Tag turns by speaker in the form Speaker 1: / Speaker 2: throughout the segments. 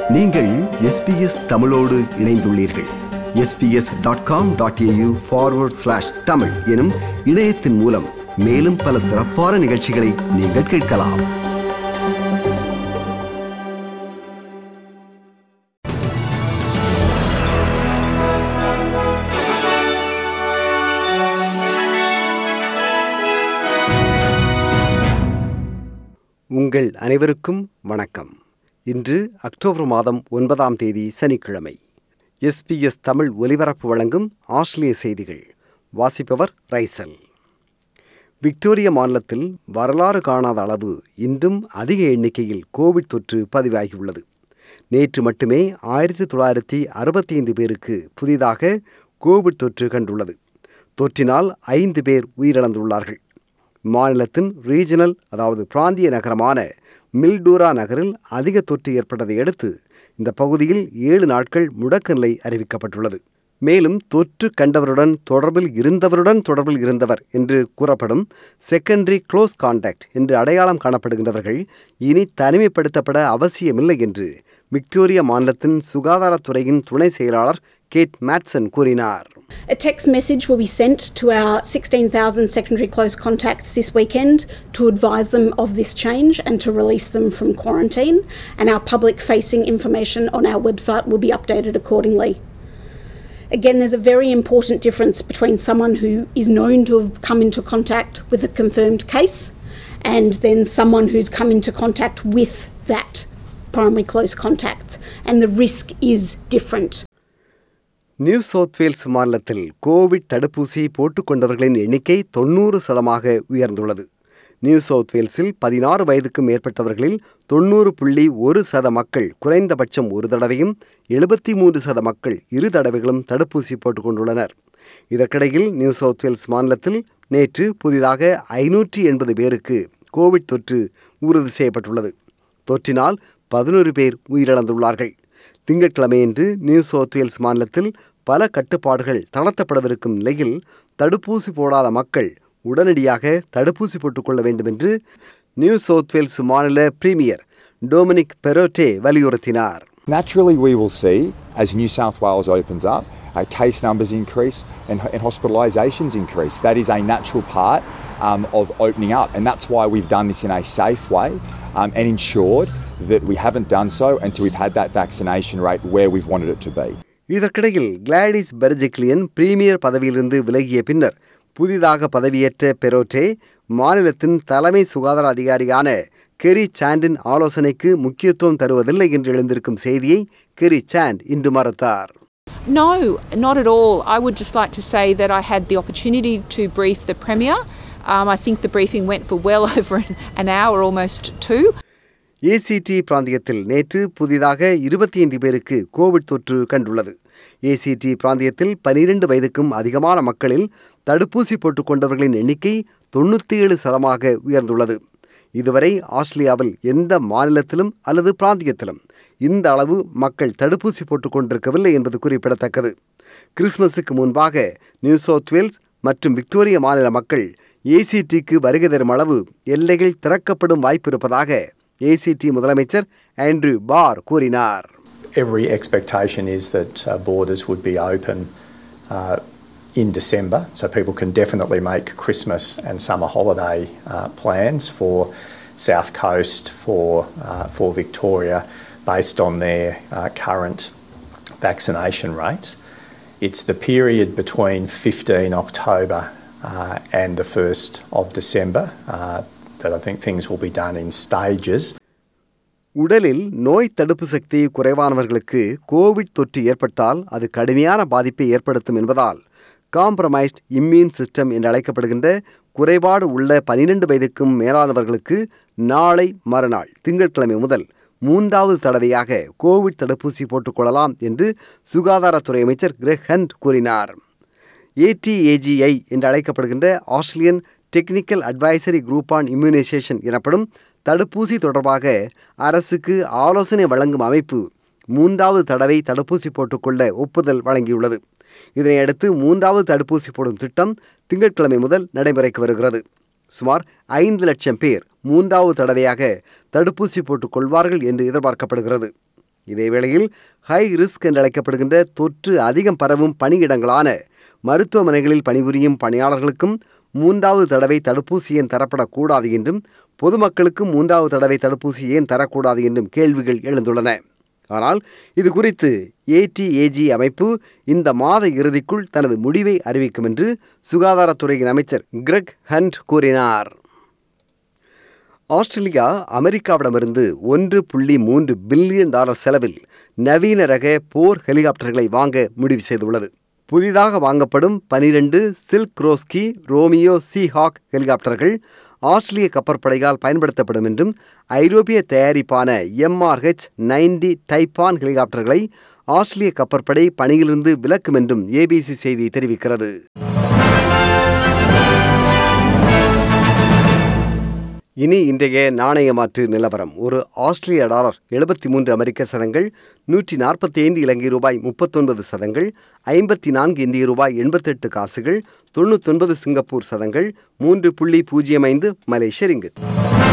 Speaker 1: நீங்கள் எஸ்பிஎஸ் தமிழோடு இணைந்துள்ளீர்கள் SBS dot com dot AU forward slash Tamil எனும் இணையத்தின் மூலம் மேலும் பல சிறப்பான நிகழ்ச்சிகளை நீங்கள் கேட்கலாம் உங்கள் அனைவருக்கும் வணக்கம் இன்று அக்டோபர் மாதம் ஒன்பதாம் தேதி சனிக்கிழமை எஸ்பிஎஸ் தமிழ் ஒலிபரப்பு வழங்கும் ஆஸ்திரேலிய செய்திகள் வாசிப்பவர் ரைசல் விக்டோரியா மாநிலத்தில் வரலாறு காணாத அளவு இன்றும் அதிக எண்ணிக்கையில் கோவிட் தொற்று பதிவாகியுள்ளது நேற்று மட்டுமே ஆயிரத்தி தொள்ளாயிரத்தி அறுபத்தி ஐந்து பேருக்கு புதிதாக கோவிட் தொற்று கண்டுள்ளது தொற்றினால் ஐந்து பேர் உயிரிழந்துள்ளார்கள் மாநிலத்தின் ரீஜனல் அதாவது பிராந்திய நகரமான மில்டூரா நகரில் அதிக தொற்று ஏற்பட்டதை அடுத்து இந்த பகுதியில் ஏழு நாட்கள் முடக்க நிலை அறிவிக்கப்பட்டுள்ளது மேலும் தொற்று கண்டவருடன் தொடர்பில் இருந்தவருடன் தொடர்பில் இருந்தவர் என்று கூறப்படும் செகண்டரி க்ளோஸ் கான்டாக்ட் என்று அடையாளம் காணப்படுகின்றவர்கள் இனி தனிமைப்படுத்தப்பட அவசியமில்லை என்று விக்டோரியா மாநிலத்தின் சுகாதாரத்துறையின் துணை செயலாளர் கேட் மேட்சன் கூறினார்
Speaker 2: A text message will be sent to our 16,000 secondary close contacts this weekend to advise them of this change and to release them from quarantine, and our public facing information on our website will be updated accordingly. Again, there's a very important difference between someone who is known to have come into contact with a confirmed case and then someone who's come into contact with that primary close contact, and the risk is different.
Speaker 1: New South Wales மாநிலத்தில் COVID தடுப்பூசி போட்டுக்கொண்டவர்களின் எண்ணிக்கை தொண்ணூறு சதமாக உயர்ந்துள்ளது new south வேல்ஸில் பதினாறு வயதுக்கும் மேற்பட்டவர்களில் தொண்ணூறு புள்ளி ஒரு சத மக்கள் குறைந்தபட்சம் ஒரு தடவையும் எழுபத்தி மூன்று சத மக்கள் இரு தடவைகளும் தடுப்பூசி போட்டுக்கொண்டுள்ளனர் இதற்கிடையில் நியூ சவுத் வேல்ஸ் மாநிலத்தில் நேற்று புதிதாக ஐநூற்றி எண்பது பேருக்கு கோவிட் தொற்று உறுதி செய்யப்பட்டுள்ளது தொற்றினால் பதினோரு பேர் உயிரிழந்துள்ளார்கள் திங்கட்கிழமையன்று நியூ சவுத் வேல்ஸ் மாநிலத்தில் பல கட்டுப்பாடுகள் தளர்த்தப்படவிருக்கும் நிலையில் தடுப்பூசி போடாத மக்கள் உடனடியாக தடுப்பூசி போட்டுக்கொள்ள வேண்டும் என்று நியூ சவுத் வேல்ஸ் மாநில பிரீமியர் டொமினிக் பெரோட்டே வலியுறுத்தினார்
Speaker 3: Naturally, we will see as New South Wales opens up, uh, case numbers increase and, and hospitalisations increase. That is a natural part um, of opening up, and that's why we've done this in a safe way um, and ensured that we haven't done so until we've had that vaccination rate where we've wanted it to be.
Speaker 1: இதற்கிடையில் Gladys Berejiklian premier பதவியிலிருந்து விலகிய பின்னர் புதிதாக பதவியேற்ற Perrottet மாநிலத்தின் தலைமை சுகாதார அதிகாரியான கெரி சாண்டின் ஆலோசனைக்கு முக்கியத்துவம் தருவதில்லை என்று எழுந்திருக்கும் செய்தியை கெரி சாண்ட் இன்று மறுத்தார்
Speaker 4: No, not at all. I would just like to say that I had the opportunity to brief the Premier. Um, I think the briefing went for well over an, an hour, almost two.
Speaker 1: ACT பிராந்தியத்தில் நேற்று புதிதாக இருபத்தி ஐந்து பேருக்கு Covid தொற்று கண்டுள்ளது ACT பிராந்தியத்தில் பனிரெண்டு வயதுக்கும் அதிகமான மக்களில் தடுப்பூசி போட்டுக்கொண்டவர்களின் எண்ணிக்கை தொண்ணூற்றி ஏழு சதமாக உயர்ந்துள்ளது இதுவரை ஆஸ்திரேலியாவில் எந்த மாநிலத்திலும் அல்லது பிராந்தியத்திலும் இந்த அளவு மக்கள் தடுப்பூசி போட்டுக்கொண்டிருக்கவில்லை என்பது குறிப்பிடத்தக்கது கிறிஸ்துமஸுக்கு முன்பாக நியூ சவுத் வேல்ஸ் மற்றும் விக்டோரியா மாநில மக்கள் ஏசிடிக்கு வருகை தரும் அளவு எல்லைகள் திறக்கப்படும் வாய்ப்பு இருப்பதாக ஏசிடி முதலமைச்சர் ஆண்ட்ரூ பார் கூறினார்
Speaker 5: every expectation is that uh, borders would be open uh, in December, so people can definitely make Christmas and summer holiday uh, plans for South Coast, for uh, for Victoria, based on their uh, current vaccination rates. It's the period between 15 October uh, and the 1st of December uh, that I think things will be done in stages.
Speaker 1: உடலில் நோய் தடுப்பு சக்தி குறைவானவர்களுக்கு Covid தொற்று ஏற்பட்டால் அது கடுமையான பாதிப்பை ஏற்படுத்தும் என்பதால் காம்ப்ரமைஸ்ட் இம்யூன் சிஸ்டம் என்று அழைக்கப்படுகின்ற குறைபாடு உள்ள பனிரெண்டு வயதுக்கும் மேலானவர்களுக்கு நாளை மறுநாள் திங்கட்கிழமை முதல் மூன்றாவது தடவையாக கோவிட் தடுப்பூசி போட்டுக்கொள்ளலாம் என்று சுகாதாரத்துறை அமைச்சர் கிரெக் ஹண்ட் கூறினார் ஏடிஏஜிஐ என்று அழைக்கப்படுகின்ற Australian technical advisory group on immunisation எனப்படும் தடுப்பூசி தொடர்பாக அரசுக்கு ஆலோசனை வழங்கும் அமைப்பு மூன்றாவது தடவை தடுப்பூசி போட்டுக்கொள்ள ஒப்புதல் வழங்கியுள்ளது இதனையடுத்து மூன்றாவது தடுப்பூசி போடும் திட்டம் திங்கட்கிழமை முதல் நடைமுறைக்கு வருகிறது சுமார் ஐந்து லட்சம் பேர் மூன்றாவது தடவையாக தடுப்பூசி போட்டுக் கொள்வார்கள் என்று எதிர்பார்க்கப்படுகிறது இதேவேளையில் ஹை ரிஸ்க் என்று அழைக்கப்படுகின்ற தொற்று அதிகம் பரவும் பணியிடங்களான மருத்துவமனைகளில் பணிபுரியும் பணியாளர்களுக்கும் மூன்றாவது தடவை தடுப்பூசி ஏன் தரப்படக்கூடாது என்றும் பொதுமக்களுக்கும் மூன்றாவது தடவை தடுப்பூசி ஏன் தரக்கூடாது என்றும் கேள்விகள் எழுந்துள்ளன ஆனால் இது குறித்து ஏடிஏஜி அமைப்பு இந்த மாத இறுதிக்குள் தனது முடிவை அறிவிக்கும் என்று சுகாதாரத்துறையின் அமைச்சர் கிரெக் ஹண்ட் கூறினார் ஆஸ்திரேலியா அமெரிக்காவிடமிருந்து ஒன்று புள்ளி மூன்று பில்லியன் டாலர் செலவில் நவீன ரக போர் ஹெலிகாப்டர்களை வாங்க முடிவு செய்துள்ளது புதிதாக வாங்கப்படும் பனிரெண்டு Sikorsky Romeo Seahawk helicopters ஆஸ்திரேலிய கப்பற்படையால் பயன்படுத்தப்படும் என்றும் ஐரோப்பிய தயாரிப்பான எம்ஆர்ஹெச் நைன்டி டைப்பான் ஹெலிகாப்டர்களை ஆஸ்திரேலிய கப்பற்படை பணியிலிருந்து விலக்கும் என்றும் ஏபிசி செய்தி தெரிவிக்கிறது இனி இன்றைய நாணய மாற்று நிலவரம் ஒரு ஆஸ்திரேலிய டாலர் எழுபத்தி மூன்று அமெரிக்க சதங்கள் நூற்றி நாற்பத்தி ஐந்து இலங்கை ரூபாய் முப்பத்தொன்பது சதங்கள் ஐம்பத்தி நான்கு இந்திய ரூபாய் எண்பத்தெட்டு காசுகள் தொண்ணூத்தொன்பது சிங்கப்பூர் சதங்கள் மூன்று புள்ளி பூஜ்ஜியம் ஐந்து மலேசிய ரிங்கித்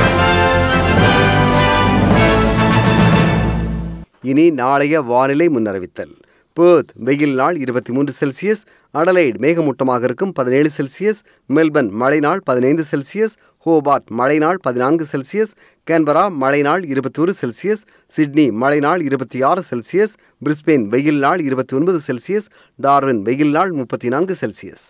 Speaker 1: இனி நாளைய வானிலை முன்னறிவித்தல் பேர்த் வெயில் நாள் இருபத்தி மூன்று செல்சியஸ் அடலைட் மேகமூட்டமாக இருக்கும் பதினேழு செல்சியஸ் மெல்பர்ன் மழை நாள் பதினைந்து செல்சியஸ் ஹோபார்ட் மழை நாள் பதினான்கு செல்சியஸ் கேன்பரா மழை நாள் இருபத்தொரு செல்சியஸ் சிட்னி மழை நாள் இருபத்தி ஆறு செல்சியஸ் பிரிஸ்பெயின் வெயில் நாள் இருபத்தி ஒன்பது செல்சியஸ் டார்வின் வெயில் நாள் முப்பத்தி நான்கு செல்சியஸ்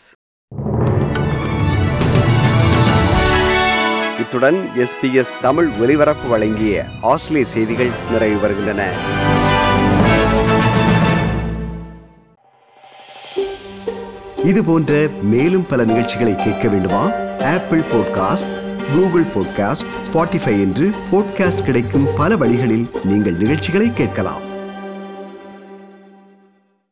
Speaker 1: இத்துடன் எஸ்பிஎஸ் தமிழ் ஒலிபரப்பு வழங்கிய ஆஸ்திரேலிய செய்திகள் நிறைவு வருகின்றன இது போன்ற மேலும் பல நிகழ்ச்சிகளை கேட்க வேண்டுமா Apple podcast Google podcast Spotify என்று பாட்காஸ்ட் கிடைக்கும் பல வழிகளில் நீங்கள் நிகழ்ச்சிகளை கேட்கலாம்